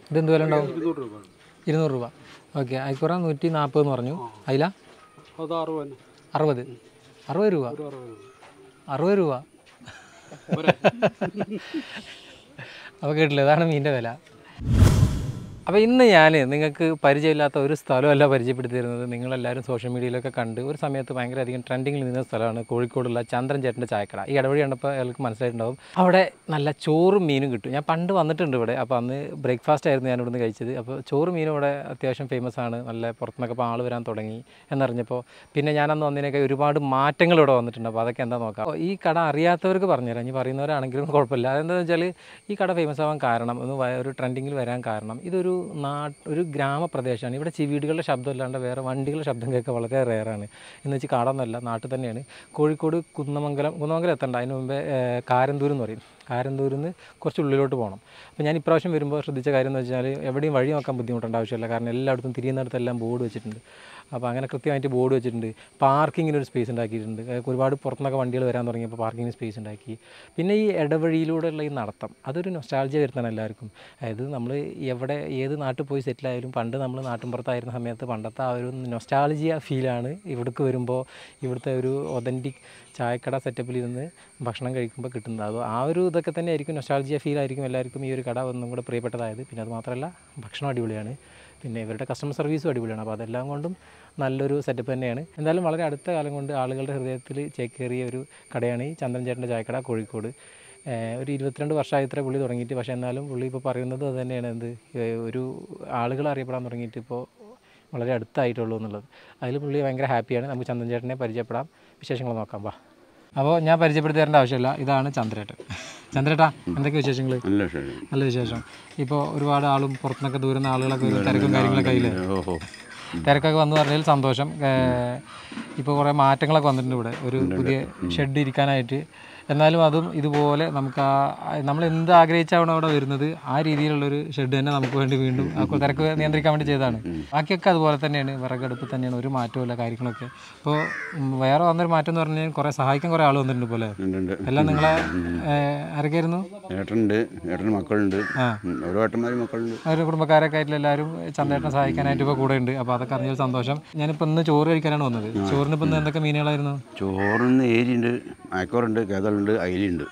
ഇതെന്ത് വില ഉണ്ടാവും ഇരുന്നൂറ് രൂപ ഇരുന്നൂറ് രൂപ ഓക്കെ അയക്കുറ നൂറ്റി നാൽപ്പത് എന്ന് പറഞ്ഞു അയില അത് അറുപത് തന്നെ അറുപത് അറുപത് രൂപ ഒരു അറുപത് രൂപ അറുപത് രൂപ പോരെ? അപ്പോൾ കേട്ടില്ല ഇതാണ് മീനിൻ്റെ വില അപ്പോൾ ഇന്ന് ഞാൻ നിങ്ങൾക്ക് പരിചയമില്ലാത്ത ഒരു സ്ഥലമല്ല പരിചയപ്പെടുത്തി തരുന്നത് നിങ്ങളെല്ലാവരും സോഷ്യൽ മീഡിയയിലൊക്കെ കണ്ട് ഒരു സമയത്ത് ഭയങ്കര അധികം ട്രെൻഡിങ്ങിൽ നിന്ന സ്ഥലമാണ് കോഴിക്കോടുള്ള ചന്ദ്രൻ ചേട്ടൻ്റെ ചായക്കട ഈ ഇടവഴി കണ്ടപ്പോൾ അയാൾക്ക് മനസ്സിലായിട്ടുണ്ടാവും അവിടെ നല്ല ചോറും മീനും കിട്ടും ഞാൻ പണ്ട് വന്നിട്ടുണ്ട് ഇവിടെ അപ്പോൾ അന്ന് ബ്രേക്ക്ഫാസ്റ്റ് ആയിരുന്നു ഞാൻ ഇവിടുന്ന് കഴിച്ചത് അപ്പോൾ ചോറും മീനും ഇവിടെ അത്യാവശ്യം ഫേമസ് ആണ് നല്ല പുറത്തുനിന്നൊക്കെ ഇപ്പോൾ ആൾ വരാൻ തുടങ്ങി എന്നറിഞ്ഞപ്പോൾ പിന്നെ ഞാനന്ന് വന്നതിനൊക്കെ ഒരുപാട് മാറ്റങ്ങൾ ഇവിടെ വന്നിട്ടുണ്ട് അപ്പോൾ അതൊക്കെ എന്താ നോക്കാം അപ്പോൾ ഈ കട അറിയാത്തവർക്ക് പറഞ്ഞുതരാം ഇനി പറയുന്നവരാണെങ്കിലും കുഴപ്പമില്ല അതെന്താണെന്ന് വെച്ചാൽ ഈ കട ഫേമസ് ആവാൻ കാരണം ഒന്ന് വ- ഒരു ട്രെൻഡിങ്ങിൽ വരാൻ കാരണം ഇതൊരു നാട്ട് ഒരു ഗ്രാമപ്രദേശമാണ് ഇവിടെ ചെവീടുകളുടെ ശബ്ദം അല്ലാണ്ട് വേറെ വണ്ടികളുടെ ശബ്ദം കേൾക്കുക വളരെ റെയറാണ് എന്ന് വെച്ചാൽ കാടൊന്നല്ല നാട്ടിൽ തന്നെയാണ് കോഴിക്കോട് കുന്നമംഗലം കുന്നമംഗലം എത്തണ്ട അതിന് മുമ്പേ ഏഹ്, കാരന്തൂർ എന്ന് പറയും കാരന്തൂരിൽ നിന്ന് കുറച്ച് ഉള്ളിലോട്ട് പോകണം അപ്പോൾ ഞാൻ ഇപ്രാവശ്യം വരുമ്പോൾ ശ്രദ്ധിച്ച കാര്യം എന്ന് വെച്ചാൽ എവിടെയും വഴി നോക്കാൻ ബുദ്ധിമുട്ടേണ്ട ആവശ്യമില്ല കാരണം എല്ലായിടത്തും തിരിയുന്നിടത്തെല്ലാം ബോർഡ് വെച്ചിട്ടുണ്ട് അപ്പോൾ അങ്ങനെ കൃത്യമായിട്ട് ബോർഡ് വെച്ചിട്ടുണ്ട് പാർക്കിങ്ങിന് ഒരു സ്പേസ് ഉണ്ടാക്കിയിട്ടുണ്ട് ഏഹ് ഒരുപാട് പുറത്തുനിന്നൊക്കെ വണ്ടികൾ വരാൻ തുടങ്ങിയപ്പോൾ പാർക്കിങ്ങിന് സ്പേസ് ഉണ്ടാക്കി പിന്നെ ഈ ഇടവഴിയിലൂടെയുള്ള ഈ നടത്തം അതൊരു നൊസ്റ്റാൾജിയ വരുത്തണം എല്ലാവർക്കും അതായത് നമ്മൾ എവിടെ ഏത് നാട്ടിൽ പോയി സെറ്റിൽ ആയാലും പണ്ട് നമ്മൾ നാട്ടിൻപുറത്തായിരുന്ന സമയത്ത് പണ്ടത്തെ ആ ഒരു നൊസ്റ്റാൾജിയ ഫീലാണ് ഇവിടേക്ക് വരുമ്പോൾ ഇവിടുത്തെ ഒരു ഒതൻറ്റിക് ചായക്കട സെറ്റപ്പിൽ ഇരുന്ന് ഭക്ഷണം കഴിക്കുമ്പോൾ കിട്ടുന്നത് അത് ആ ഒരു ഇതൊക്കെ തന്നെ ആയിരിക്കും നൊസ്റ്റാൾജിയ ഫീൽ ആയിരിക്കും എല്ലാവർക്കും ഈ ഒരു കട ഒന്നും കൂടെ പ്രിയപ്പെട്ടതായത് പിന്നെ അത് മാത്രമല്ല ഭക്ഷണം അടിപൊളിയാണ് പിന്നെ ഇവരുടെ കസ്റ്റമർ സർവീസും അടിപൊളിയാണ് അപ്പോൾ അതെല്ലാം കൊണ്ടും നല്ലൊരു സെറ്റപ്പ് തന്നെയാണ് എന്തായാലും വളരെ അടുത്ത കാലം കൊണ്ട് ആളുകളുടെ ഹൃദയത്തിൽ ചേക്കേറിയ ഒരു കടയാണ് ഈ ചന്ദ്രൻ ചേട്ടൻ്റെ ചായക്കട കോഴിക്കോട് ഏഹ് ഒരു ഇരുപത്തിരണ്ട് വർഷമായി ഇത്ര പുള്ളി തുടങ്ങിയിട്ട് പക്ഷേ എന്നാലും പുള്ളി ഇപ്പോൾ പറയുന്നത് അത് തന്നെയാണ് എന്ത് ഏഹ് ഒരു ആളുകൾ അറിയപ്പെടാൻ തുടങ്ങിയിട്ട് ഇപ്പോൾ വളരെ അടുത്തായിട്ടുള്ളൂ എന്നുള്ളത് അതിൽ പുള്ളി ഭയങ്കര ഹാപ്പിയാണ് നമുക്ക് ചന്ദ്രൻ ചേട്ടനെ പരിചയപ്പെടാം വിശേഷങ്ങൾ നോക്കാം വാ അപ്പോൾ ഞാൻ പരിചയപ്പെടുത്തി തരേണ്ട ആവശ്യമില്ല ഇതാണ് ചന്ദ്രേട്ടൻ ചന്ദ്രേട്ടാ എന്തൊക്കെ വിശേഷങ്ങൾ നല്ല ശരി നല്ല വിശേഷം ഇപ്പോൾ ഒരുപാട് ആളും പുറത്തുനിന്നൊക്കെ ദൂരുന്ന ആളുകളൊക്കെ വരും തിരക്കും കാര്യങ്ങളൊക്കെ ആയില്ലേ ഓഹോ തിരക്കൊക്കെ വന്നു പറഞ്ഞതിൽ സന്തോഷം ഇപ്പോൾ കുറേ മാറ്റങ്ങളൊക്കെ വന്നിട്ടുണ്ട് ഇവിടെ ഒരു പുതിയ ഷെഡ് ഇരിക്കാനായിട്ട് എന്നാലും അതും ഇതുപോലെ നമുക്ക് ആ നമ്മൾ എന്ത് ആഗ്രഹിച്ചാണോ അവിടെ വരുന്നത് ആ രീതിയിലുള്ളൊരു ഷെഡ് തന്നെ നമുക്ക് വേണ്ടി വീണ്ടും ആ തിരക്ക് നിയന്ത്രിക്കാൻ വേണ്ടി ചെയ്തതാണ് ബാക്കിയൊക്കെ അതുപോലെ തന്നെയാണ് വിറകടുപ്പ് തന്നെയാണ് ഒരു മാറ്റമില്ല കാര്യങ്ങളൊക്കെ ഇപ്പോൾ വേറെ വന്നൊരു മാറ്റം എന്ന് പറഞ്ഞാൽ കുറേ സഹായിക്കാൻ കുറേ ആൾ വന്നിട്ടുണ്ട് പോലെ ഉണ്ട് ഉണ്ട് എല്ലാം നിങ്ങളെ ഏഹ്, ആരൊക്കെയായിരുന്നു ഏട്ടനുണ്ട് ഏട്ടന് മക്കളുണ്ട് ആ. ഉം, ഓരോ ഏട്ടന്മാരും മക്കളുണ്ട് ഒരു കുടുംബക്കാരൊക്കെ ആയിട്ടുള്ള എല്ലാവരും ചന്തേട്ടനെ സഹായിക്കാനായിട്ട് ഇപ്പോൾ കൂടെ ഉണ്ട് അപ്പോൾ അതൊക്കെ അറിഞ്ഞൊരു സന്തോഷം ഞാനിപ്പോൾ ഇന്ന് ചോറ് കഴിക്കാനാണ് വന്നത് ചോറിന് ഇപ്പോൾ ഇന്ന് എന്തൊക്കെ മീനുകളായിരുന്നു ചോറിന് ഏരിയുണ്ട് അയക്കോറുണ്ട് കേതളുണ്ട് അയിലുണ്ട്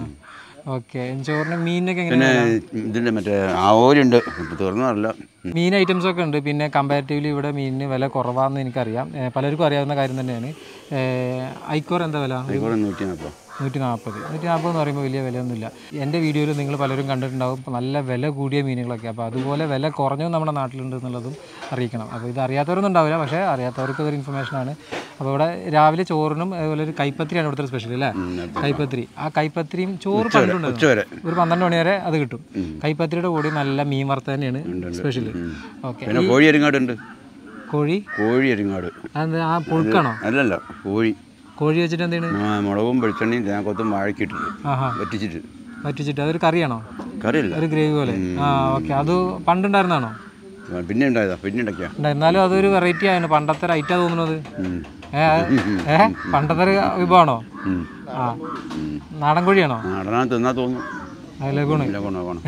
ഓക്കെ ചോറിന് മീനിനൊക്കെ പിന്നെ എങ്ങനെ ഇതിൻ്റെ മറ്റേ ആവോലുണ്ട് ഇപ്പം തീർന്നതല്ല മീൻ ഐറ്റംസ് ഒക്കെ ഉണ്ട് പിന്നെ കമ്പാരിറ്റീവ്ലി ഇവിടെ മീനിന് വില കുറവാണെന്ന് എനിക്കറിയാം ഏ, പലർക്കും അറിയാവുന്ന കാര്യം തന്നെയാണ് ഏ, ഐക്കോർ എന്താ വില അയക്കോറ് നൂറ്റി നാൽപ്പത് നൂറ്റി നാൽപ്പത് നൂറ്റി നാൽപ്പത് എന്ന് പറയുമ്പോൾ വലിയ വിലയൊന്നുമില്ല എൻ്റെ വീഡിയോയിൽ നിങ്ങൾ പലരും കണ്ടിട്ടുണ്ടാവും ഇപ്പം നല്ല വില കൂടിയ മീനുകളൊക്കെ അപ്പോൾ അതുപോലെ വില കുറഞ്ഞതും നമ്മുടെ നാട്ടിലുണ്ട് എന്നുള്ളതും അറിയിക്കണം അപ്പോൾ ഇത് അറിയാത്തവരൊന്നും ഉണ്ടാവില്ല പക്ഷേ അറിയാത്തവർക്ക് ഇതൊരു ഇൻഫർമേഷനാണ് അപ്പോൾ ഇവിടെ രാവിലെ ചോറിനും അതുപോലെ ഒരു കൈപ്പത്തിരിയാണ് ഇവിടുത്തെ സ്പെഷ്യൽ അല്ലേ കൈപ്പത്തിരി ആ കൈപ്പത്തിരിയും ചോറ് പണ്ടുണ്ടായിരുന്നു ഉച്ചവരെ ഒരു പന്ത്രണ്ട് മണി വരെ അത് കിട്ടും കൈപ്പത്തിരിയുടെ കൂടി നല്ല മീൻ വറുത്ത തന്നെയാണ് സ്പെഷ്യൽ ഓക്കെ പിന്നെ കോഴി എരിങ്ങാടുണ്ട് കോഴി കോഴി എരിങ്ങാട് അത് ആ പുഴുക്കാണോ അല്ലല്ല കോഴി കോഴി വെച്ചിട്ട് എന്താണ് ആ, മുളകും വെളിച്ചെണ്ണയും തേങ്ങക്കൊത്തും വാഴക്കിട്ടിട്ട് ആഹാ വറ്റിച്ചിട്ട് പറ്റിച്ചിട്ട് അതൊരു കറിയാണോ കറിയല്ല ഒരു ഗ്രേവി പോലെ ആ ഓക്കെ അത് പണ്ടുണ്ടായിരുന്നാണോ ആ, പിന്നെ ഉണ്ടായതാ പിന്നെ ഉണ്ടാക്കിയ ഉണ്ട്. എന്നാലും അതൊരു വെറൈറ്റി ആയിരുന്നു പണ്ടത്തെ ഒരു ഐറ്റാ തോന്നുന്നത് ഏ അത്- ഏ പണ്ടത്തെ ഒരു വിഭവമാണോ ആ നാടൻ കോഴിയാണോ നടനാ തിന്നാ തോന്നും ലഗൂണ് ഇല്ല കൊണ്ടോ വേണം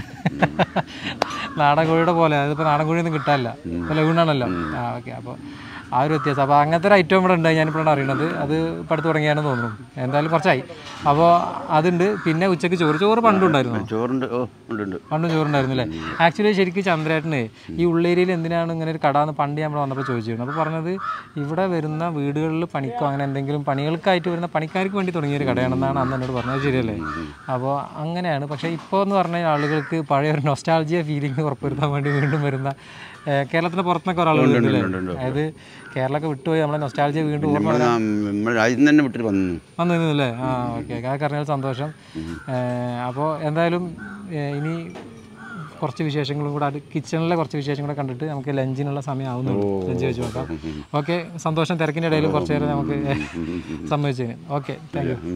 നാടൻ കോഴിയുടെ പോലെ അതിപ്പോൾ നാടൻ കോഴിയൊന്നും കിട്ടാനില്ല ഇപ്പോൾ ലഗൂണാണല്ലോ ആ ഓക്കെ അപ്പോൾ ആ ഒരു വ്യത്യാസം അപ്പോൾ അങ്ങനത്തെ ഒരു ഐറ്റം ഇവിടെ ഉണ്ട് ഞാനിപ്പോഴാണ് അറിയണത് അത് ഇപ്പം അടുത്ത് തുടങ്ങിയാണെന്ന് തോന്നുന്നു എന്തായാലും കുറച്ചായി അപ്പോൾ അതുണ്ട് പിന്നെ ഉച്ചയ്ക്ക് ചോറ് ചോറ് പണ്ടുണ്ടായിരുന്നു ചോറുണ്ട് ഓ ഉണ്ട് ഉണ്ട് പണ്ടും ചോറുണ്ടായിരുന്നു അല്ലേ ആക്ച്വലി ശരിക്കും ചന്ദ്രേട്ടന് ഈ ഉള്ളേരിയയിൽ എന്തിനാണ് ഇങ്ങനെ ഒരു കട എന്ന് പണ്ട് നമ്മൾ വന്നപ്പോൾ ചോദിച്ചിരുന്നു അപ്പോൾ പറഞ്ഞത് ഇവിടെ വരുന്ന വീടുകളിൽ പണിക്കോ അങ്ങനെ എന്തെങ്കിലും പണികൾക്കായിട്ട് വരുന്ന പണിക്കാർക്ക് വേണ്ടി തുടങ്ങിയ ഒരു കടയാണെന്നാണ് അന്ന് എന്നോട് പറഞ്ഞത് ശരിയല്ലേ അപ്പോൾ അങ്ങനെയാണ് പക്ഷേ ഇപ്പോൾ എന്ന് പറഞ്ഞാൽ ആളുകൾക്ക് പഴയ ഒരു നൊസ്റ്റാൾജിയ ഫീലിംഗ് ഉറപ്പുവരുത്താൻ വേണ്ടി വീണ്ടും വരുന്ന ഏഹ്, കേരളത്തിന് പുറത്തുനിന്നൊക്കെ ഒരാൾ വരുന്നില്ലേ ഉണ്ട്, ഉണ്ട്. അതായത് കേരളമൊക്കെ വിട്ടുപോയി നമ്മളെ നൊസ്റ്റാൾജിയ വീണ്ടും ഓർമ്മ നമ്മൾ നമ്മൾ രാജ്യത്ത് തന്നെ വിട്ടിട്ട് വന്നു വന്നിരുന്നല്ലേ ആ ഓക്കെ അതൊക്കെ അറിഞ്ഞാൽ സന്തോഷം അപ്പോൾ എന്തായാലും ഏഹ് ഇനി കുറച്ച് വിശേഷങ്ങളും കൂടെ അത് കിച്ചണിലെ കുറച്ച് വിശേഷം കൂടെ കണ്ടിട്ട് നമുക്ക് ലഞ്ചിനുള്ള സമയം ആവുന്നുള്ളൂ ലഞ്ച് വെച്ച് നോക്കാം ഓക്കെ സന്തോഷം തിരക്കിൻ്റെ ഇടയിൽ കുറച്ച് നേരം നമുക്ക് സമ്മതിച്ചതിന് ഓക്കെ താങ്ക് യു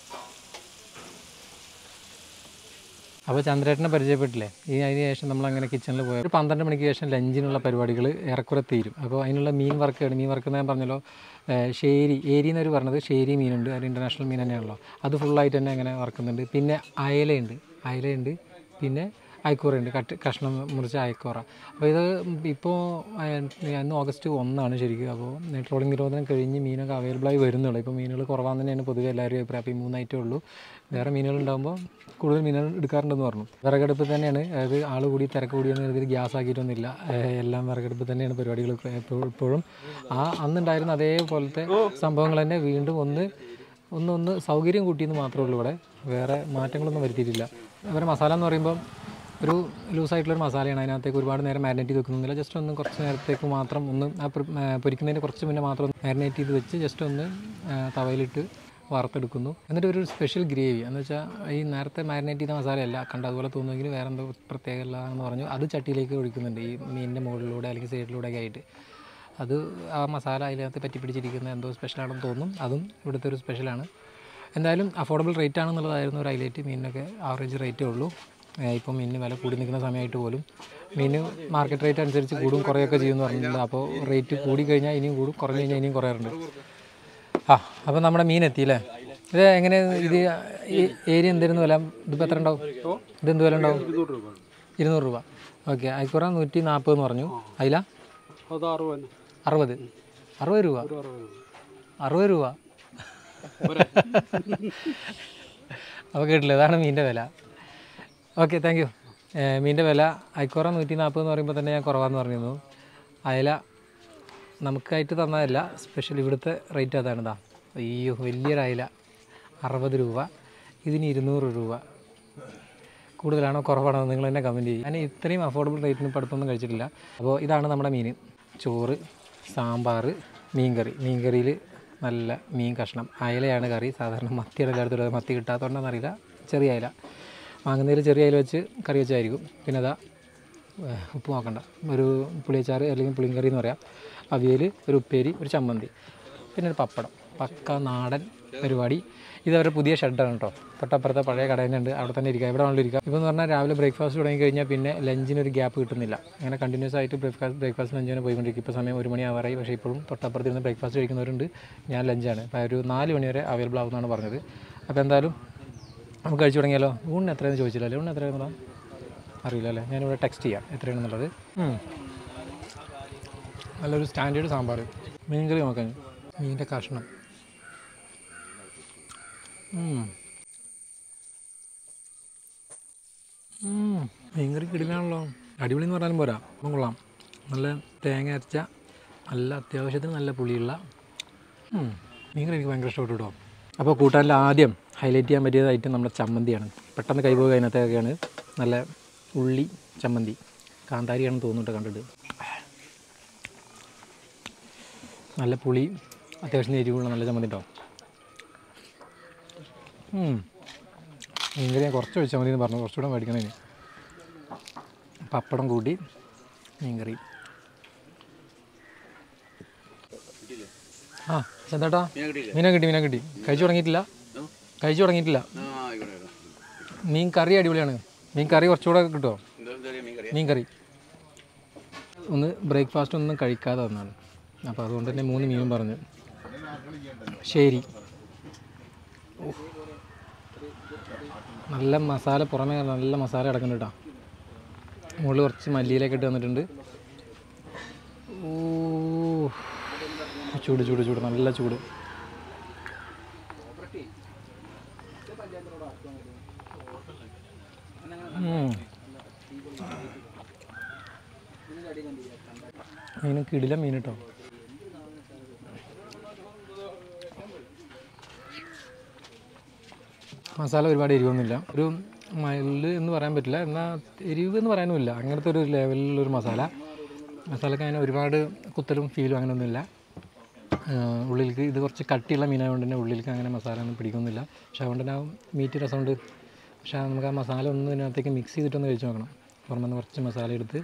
അപ്പോൾ ചന്ദ്രേട്ടനെ പരിചയപ്പെട്ടില്ലേ ഈ അതിന് ശേഷം നമ്മൾ അങ്ങനെ കിച്ചണിൽ പോയി ഒരു പന്ത്രണ്ട് മണിക്ക് ശേഷം ലഞ്ചിനുള്ള പരിപാടികൾ ഏറെക്കുറെ തീരും അപ്പോൾ അതിനുള്ള മീൻ വർക്കാണ് മീൻ വർക്ക് എന്ന് ഞാൻ പറഞ്ഞല്ലോ ഏഹ് ഷേരി ഏരി എന്നൊരു പറഞ്ഞത് ഷേരി മീനുണ്ട് അത് ഇൻ്റർനാഷണൽ മീൻ തന്നെയാണല്ലോ അത് ഫുള്ളായിട്ട് തന്നെ അങ്ങനെ വറക്കുന്നുണ്ട് പിന്നെ അയലയുണ്ട് അയലയുണ്ട് പിന്നെ അയക്കൂറയുണ്ട് കട്ട് കഷ്ണം മുറിച്ച അയക്കൂറ അപ്പോൾ ഇത് ഇപ്പോൾ ഇന്ന് ഓഗസ്റ്റ് ഒന്നാണ് ശരിക്കും അപ്പോൾ ട്രോളിംഗ് നിരോധനം കഴിഞ്ഞ് മീനൊക്കെ അവൈലബിൾ ആയി വരുന്നുള്ളൂ ഇപ്പോൾ മീനുകൾ കുറവാന്ന് തന്നെയാണ് പൊതുവെ എല്ലാവരും അഭിപ്രായം അപ്പോൾ ഈ മൂന്നായിട്ടേ ഉള്ളൂ വേറെ മീനുകൾ ഉണ്ടാകുമ്പോൾ കൂടുതൽ മീനുകൾ എടുക്കാറുണ്ടെന്ന് പറഞ്ഞു വിറകടുപ്പ് തന്നെയാണ് അതായത് ആൾ കൂടി തിരക്ക് കൂടിയെന്ന് കരുതി ഗ്യാസ് ആക്കിയിട്ടൊന്നുമില്ല ഏഹ് എല്ലാം വിറകടുപ്പ് തന്നെയാണ് പരിപാടികൾ എപ്പോഴും ഇപ്പോഴും ആ അന്നുണ്ടായിരുന്ന അതേപോലത്തെ സംഭവങ്ങൾ തന്നെ വീണ്ടും ഒന്ന് ഒന്ന് ഒന്ന് സൗകര്യം കൂട്ടിയെന്ന് മാത്രമേ ഉള്ളൂ ഇവിടെ വേറെ മാറ്റങ്ങളൊന്നും വരുത്തിയിട്ടില്ല അവരെ മസാല എന്ന് പറയുമ്പോൾ ഒരു ലൂസായിട്ടുള്ളൊരു മസാലയാണ് അതിനകത്തേക്ക് ഒരുപാട് നേരം മാരിനേറ്റ് ചെയ്ത് വെക്കുന്നില്ല ജസ്റ്റ് ഒന്ന് കുറച്ച് നേരത്തേക്ക് മാത്രം ഒന്ന് ആ പ്രി- ആ പൊരിക്കുന്നതിന് കുറച്ച് മുന്നേ മാത്രം മാരിനേറ്റ് ചെയ്ത് വെച്ച് ജസ്റ്റ് ഒന്ന് ആ, തവയിലിട്ട് വറുത്തെടുക്കുന്നു എന്നിട്ട് ഒരു സ്പെഷ്യൽ ഗ്രേവി എന്ന് വെച്ചാൽ ഈ നേരത്തെ മാരിനേറ്റ് ചെയ്ത മസാലയല്ല കണ്ട അതുപോലെ തോന്നുമെങ്കിൽ വേറെ എന്തോ പ്രത്യേകമല്ല എന്ന് പറഞ്ഞു അത് ചട്ടിയിലേക്ക് ഒഴിക്കുന്നുണ്ട് ഈ മീനിൻ്റെ മുകളിലൂടെ അല്ലെങ്കിൽ സൈഡിലൂടെ ഒക്കെ ആയിട്ട് അത് ആ മസാല അതിനകത്ത് പറ്റി പിടിച്ചിരിക്കുന്ന എന്തോ സ്പെഷ്യലാണെന്ന് തോന്നും അതും ഇവിടുത്തെ ഒരു സ്പെഷ്യലാണ് എന്തായാലും അഫോർഡബിൾ റേറ്റ് ആണെന്നുള്ളതായിരുന്നു ഒരു ഹൈലൈറ്റ് മീനിനൊക്കെ ആവറേജ് റേറ്റേ ഉള്ളൂ ഏഹ് ഇപ്പം മീനിന് വില കൂടി നിൽക്കുന്ന സമയമായിട്ട് പോലും മീൻ മാർക്കറ്റ് റേറ്റ് അനുസരിച്ച് കൂടും കുറയൊക്കെ ചെയ്യുമെന്ന് പറഞ്ഞിട്ടുണ്ട് അപ്പോൾ റേറ്റ് കൂടി കഴിഞ്ഞാൽ ഇനിയും കൂടും കുറഞ്ഞു കഴിഞ്ഞാൽ ഇനിയും കുറയാറുണ്ട് ആ അപ്പോൾ നമ്മുടെ മീൻ എത്തിയില്ലേ ഇത് എങ്ങനെ ഇത് ഈ ഏരിയ എന്തായിരുന്നു വില ഇതിപ്പോൾ എത്ര ഉണ്ടാവും ഇത് എന്ത് വില ഉണ്ടാവും ഇരുന്നൂറ് രൂപ ഇരുന്നൂറ് രൂപ ഓക്കെ അയക്കുറ നൂറ്റി നാൽപ്പത് എന്ന് പറഞ്ഞു അതില അത് അറുപത് തന്നെ അറുപത് അറുപത് രൂപ ഒരു അറുപത് അറുപത് രൂപ അപ്പോൾ കേട്ടില്ല ഇതാണ് മീനിൻ്റെ വില ഓക്കെ താങ്ക് യു മീനിൻ്റെ വില അയക്കുറ നൂറ്റി നാൽപ്പത് എന്ന് പറയുമ്പോൾ തന്നെ ഞാൻ കുറവാന്ന് പറഞ്ഞിരുന്നു അയല നമുക്കായിട്ട് തന്നതല്ല സ്പെഷ്യൽ ഇവിടുത്തെ റേറ്റ് അതാണ് ഇതാ അയ്യോ വലിയൊരു അയല അറുപത് രൂപ ഇതിന് ഇരുന്നൂറ് രൂപ കൂടുതലാണോ കുറവാണോ എന്ന് നിങ്ങൾ തന്നെ കമൻറ്റ് ചെയ്യും ഞാൻ ഇത്രയും അഫോർഡബിൾ റേറ്റിന് ഇപ്പോൾ അടുത്തൊന്നും കഴിച്ചിട്ടില്ല അപ്പോൾ ഇതാണ് നമ്മുടെ മീൻ ചോറ് സാമ്പാർ മീൻകറി മീൻകറിയിൽ നല്ല മീൻ കഷ്ണം അയലയാണ് കറി സാധാരണ മത്തിയുടെ എല്ലായിടത്തും ഉള്ളത്. മത്തി കിട്ടാത്തതുകൊണ്ടാണെന്ന് അറിയില്ല ചെറിയ അയല വാങ്ങുന്നതിൽ ചെറിയ അയല വെച്ച് കറി വെച്ചായിരിക്കും പിന്നെ അതാ ഏഹ്, ഉപ്പ് നോക്കണ്ട ഒരു പുളിയച്ചാറ് അല്ലെങ്കിൽ പുളിങ്കറി എന്ന് പറയാം അവിയൽ ഒരു ഉപ്പേരി ഒരു ചമ്മന്തി പിന്നെ ഒരു പപ്പടം പക്ക നാടൻ പരിപാടി ഇത് അവരുടെ പുതിയ ഷെഡാണ് കേട്ടോ തൊട്ടപ്പുറത്തെ പഴയ കട തന്നെ ഉണ്ട് അവിടെ തന്നെ ഇരിക്കുക ഇവിടെ വേണമെങ്കിൽ ഇരിക്കുക ഇപ്പോൾ എന്ന് പറഞ്ഞാൽ രാവിലെ ബ്രേക്ക്ഫാസ്റ്റ് തുടങ്ങി കഴിഞ്ഞാൽ പിന്നെ ലഞ്ചിന് ഒരു ഗ്യാപ്പ് കിട്ടുന്നില്ല അങ്ങനെ കണ്ടിന്യൂസ് ആയിട്ട് ബ്രേക്ക്ഫാസ്റ്റ് ബ്രേക്ക്ഫാസ്റ്റ് ലഞ്ചിന് പോയിക്കൊണ്ടിരിക്കും ഇപ്പോൾ സമയം ഒരു മണി ആവാറായി പക്ഷേ ഇപ്പോഴും തൊട്ടപ്പുറത്ത് ഇരുന്ന് ബ്രേക്ക്ഫാസ്റ്റ് കഴിക്കുന്നവരുണ്ട് ഞാൻ ലഞ്ചാണ് അപ്പോൾ ഒരു നാല് മണി വരെ അവൈലബിൾ ആവുമെന്നാണ് പറഞ്ഞത് അപ്പോൾ എന്തായാലും നമുക്ക് കഴിച്ചു തുടങ്ങിയാലോ ഊണിന് എത്രയെന്ന് ചോദിച്ചില്ല അല്ലേ ഊണിന് എത്രയാണെന്ന് അറിയില്ല അല്ലേ ഞാനിവിടെ ടെക്സ്റ്റ് ചെയ്യാം എത്രയാണെന്നുള്ളത് ഉം. നല്ലൊരു സ്റ്റാൻഡേർഡ് സാമ്പാർ മീൻകറി നോക്കാൻ മീനിൻ്റെ കഷ്ണം ഉം. ഉം. മീൻകറി കിടിലാണല്ലോ അടിപൊളി എന്ന് പറഞ്ഞാലും പോരാ അപ്പം കൊള്ളാം നല്ല തേങ്ങ അരച്ച നല്ല അത്യാവശ്യത്തിന് നല്ല പുളിയുള്ള ഉം. മീൻകറി എനിക്ക് ഭയങ്കര ഇഷ്ടപ്പെട്ടു കേട്ടോ അപ്പോൾ കൂട്ടാനിൽ ആദ്യം ഹൈലൈറ്റ് ചെയ്യാൻ പറ്റിയത് ഐറ്റം നമ്മുടെ ചമ്മന്തിയാണ് പെട്ടെന്ന് കൈപോകുക അതിനകത്തൊക്കെയാണ് നല്ല ഉള്ളി ചമ്മന്തി കാന്താരിയാണെന്ന് തോന്നുന്നുണ്ട് കണ്ടിട്ട് നല്ല പുളി അത്യാവശ്യം എരിവുള്ള നല്ല ചമ്മന്തി കേട്ടോ മീൻകറി ഞാൻ കുറച്ച് ഒഴിച്ചാൽ മതി എന്ന് പറഞ്ഞു കുറച്ചുകൂടെ മേടിക്കണേന് പപ്പടം കൂട്ടി മീൻകറി ആ ചെന്താട്ടാ മീനെ കിട്ടി മീനെ കിട്ടി കഴിച്ചു തുടങ്ങിയിട്ടില്ല കഴിച്ചു തുടങ്ങിയിട്ടില്ല മീൻ കറി അടിപൊളിയാണ് മീൻ കറി കുറച്ചുകൂടെ കിട്ടുമോ മീൻ കറി ഒന്ന് ബ്രേക്ക്ഫാസ്റ്റ് ഒന്നും കഴിക്കാതെ വന്നാണ് അപ്പോൾ അതുകൊണ്ട് തന്നെ മൂന്ന് മീനും പറഞ്ഞു ശരി ഉഫ്. നല്ല മസാല പുറമേ നല്ല മസാല കിടക്കുന്നുണ്ട് കേട്ടോ മുകളിൽ കുറച്ച് മല്ലിയിലേക്ക് ഇട്ട് തന്നിട്ടുണ്ട് ഓ ചൂട് ചൂട് ചൂട് നല്ല ചൂട് ഉം. മീൻ കിടില മീൻ കേട്ടോ മസാല ഒരുപാട് എരിവൊന്നുമില്ല ഒരു മൈൽഡ് എന്ന് പറയാൻ പറ്റില്ല എന്നാൽ എരിവ് എന്ന് പറയാനുമില്ല അങ്ങനത്തെ ഒരു ലെവലിലൊരു മസാല മസാലക്ക് അങ്ങനെ ഒരുപാട് കുത്തലും ഫീലും അങ്ങനെയൊന്നുമില്ല ആഹ് ഉള്ളിലേക്ക് ഇത് കുറച്ച് കട്ടിയുള്ള മീനായതുകൊണ്ട് തന്നെ ഉള്ളിലേക്ക് അങ്ങനെ മസാല ഒന്നും പിടിക്കുന്നില്ല പക്ഷെ അതുകൊണ്ട് തന്നെ ആ മീറ്റ് രസമുണ്ട് പക്ഷേ നമുക്ക് ആ മസാല ഒന്ന് ഇതിനകത്തേക്ക് മിക്സ് ചെയ്തിട്ടൊന്ന് കഴിച്ച് നോക്കണം പുറമെ നിന്ന് കുറച്ച് മസാല എടുത്ത്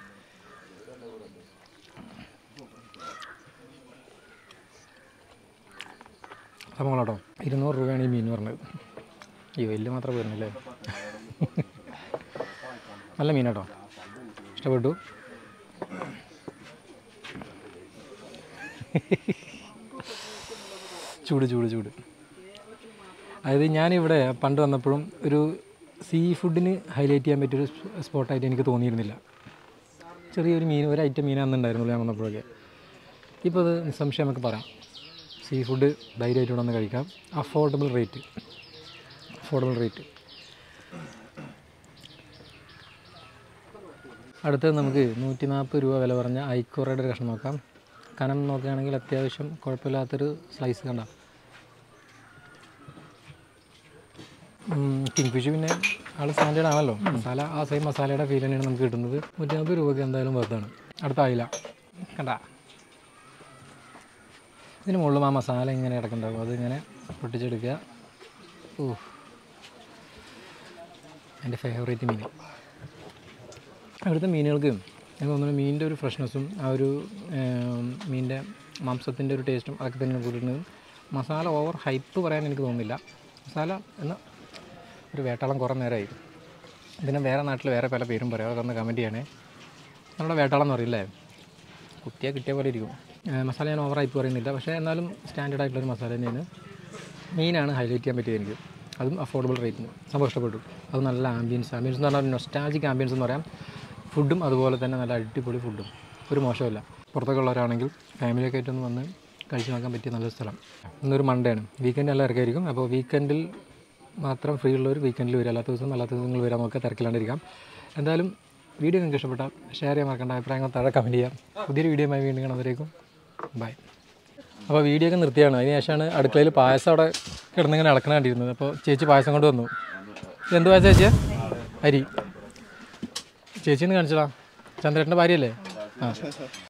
അപ്പോൾ കേട്ടോ ഇരുന്നൂറ് രൂപയാണ് ഈ മീൻ പറഞ്ഞത് ഈ വലിയ മാത്രം വരുന്നില്ലേ നല്ല മീൻ കേട്ടോ ഇഷ്ടപ്പെട്ടു ചൂട് ചൂട് ചൂട് അതായത് ഞാനിവിടെ പണ്ട് വന്നപ്പോഴും ഒരു സീ ഫുഡിന് ഹൈലൈറ്റ് ചെയ്യാൻ പറ്റിയൊരു സ് സ്പോട്ടായിട്ട് എനിക്ക് തോന്നിയിരുന്നില്ല ചെറിയൊരു മീൻ ഒരു ഐറ്റം മീനാണെന്നുണ്ടായിരുന്നുള്ളൂ ഞാൻ വന്നപ്പോഴൊക്കെ ഇപ്പോൾ അത് നിസ്സംശയം നമുക്ക് പറയാം സീ ഫുഡ് ധൈര്യമായിട്ട് ഇവിടെ വന്ന് കഴിക്കാം അഫോർഡബിൾ റേറ്റ് അഫോർഡബിൾ റേറ്റ് അടുത്തത് നമുക്ക് നൂറ്റി നാൽപ്പത് രൂപ വില പറഞ്ഞ ഐക്കോറയുടെ ഒരു കഷ്ണം നോക്കാം കനം നോക്കുകയാണെങ്കിൽ അത്യാവശ്യം കുഴപ്പമില്ലാത്തൊരു സ്ലൈസ് കണ്ട കിങ് ഫിഷ് പിന്നെ ആൾ സ്റ്റാൻഡേർഡ് ആണല്ലോ മസാല ആ സെയിം മസാലയുടെ ഫീൽ തന്നെയാണ് നമുക്ക് കിട്ടുന്നത് നൂറ്റി നാൽപ്പത് രൂപയ്ക്ക് എന്തായാലും വെറുതാണ് അടുത്ത അയില കണ്ട ഇതിന് മുകളിലും ആ മസാല ഇങ്ങനെ കിടക്കുന്നുണ്ടാവും അതിങ്ങനെ പൊട്ടിച്ചെടുക്കുക ഓ എൻ്റെ ഫേവറേറ്റ് മീൻ അവിടുത്തെ മീനുകൾക്ക് എനിക്ക് തോന്നുന്നു മീനിൻ്റെ ഒരു ഫ്രഷ്നെസ്സും ആ ഒരു മീനിൻ്റെ മാംസത്തിൻ്റെ ഒരു ടേസ്റ്റും അതൊക്കെ തന്നെ കൂട്ടുന്നത് മസാല ഓവർ ഹൈപ്പ് പറയാൻ എനിക്ക് തോന്നുന്നില്ല മസാല എന്ന ഒരു വേട്ടാളം കുറേ നേരമായി ഇതിനെ വേറെ നാട്ടിൽ വേറെ പല പേരും പറയാം അതൊക്കെ ഒന്ന് കമൻറ്റ് ചെയ്യണേ നമ്മുടെ വേട്ടാളം എന്ന് പറയില്ലേ കുത്തിയാൽ കിട്ടിയ പോലെ ഇരിക്കും ഏഹ് മസാല ഞാൻ ഓവർ ഹൈപ്പ് പറയുന്നില്ല പക്ഷേ എന്നാലും സ്റ്റാൻഡേർഡ് ആയിട്ടുള്ളൊരു മസാല തന്നെയാണ് മീനാണ് ഹൈലൈറ്റ് ചെയ്യാൻ പറ്റിയത് എനിക്ക് അതും അഫോർഡബിൾ റേറ്റിന് സംഭവം ഇഷ്ടപ്പെട്ടു അത് നല്ല ആംബിയൻസ് ആംബിയൻസ് എന്ന് പറഞ്ഞാൽ നൊസ്റ്റാജിക് ആംബിയൻസ് എന്ന് പറയാം ഫുഡും അതുപോലെ തന്നെ നല്ല അടിപൊളി ഫുഡും ഒരു മോശമല്ല പുറത്തൊക്കെ ഉള്ളവരാണെങ്കിൽ ഫാമിലിയൊക്കെ ആയിട്ടൊന്ന് വന്ന് കഴിച്ച് നോക്കാൻ പറ്റിയ നല്ലൊരു സ്ഥലം ഇന്നൊരു മൺഡേ ആണ് വീക്കെൻഡ് എല്ലാം ഇറക്കായിരിക്കും അപ്പോൾ വീക്കെൻഡിൽ മാത്രം ഫ്രീ ഉള്ളവർ വീക്കെൻഡിൽ വരിക അല്ലാത്ത ദിവസം അല്ലാത്ത ദിവസങ്ങൾ വരാൻ നോക്കുക തിരക്കില്ലാണ്ടിരിക്കാം എന്തായാലും വീഡിയോ നിങ്ങൾക്ക് ഇഷ്ടപ്പെട്ടാൽ ഷെയർ ചെയ്യാൻ മറക്കണ്ട അഭിപ്രായങ്ങൾ താഴെ കമൻറ്റ് ചെയ്യാം പുതിയൊരു വീഡിയോയുമായി വീണ്ടും കാണുന്നവരേക്കും ബൈ അപ്പോൾ വീഡിയോ ഒക്കെ നിർത്തിയാണ് അതിന് ശേഷമാണ് അടുക്കളയിൽ പായസം അവിടെ കിടന്നിങ്ങനെ ഇളക്കണ കണ്ടിരുന്നത് അപ്പോൾ ചേച്ചി പായസം കൊണ്ട് വന്നു ഇത് എന്ത് പായസം ചേച്ചിയാ അരി ചേച്ചി ഒന്ന് കാണിച്ചടാ ചന്ദ്രേട്ടൻ്റെ ഭാര്യയല്ലേ ആ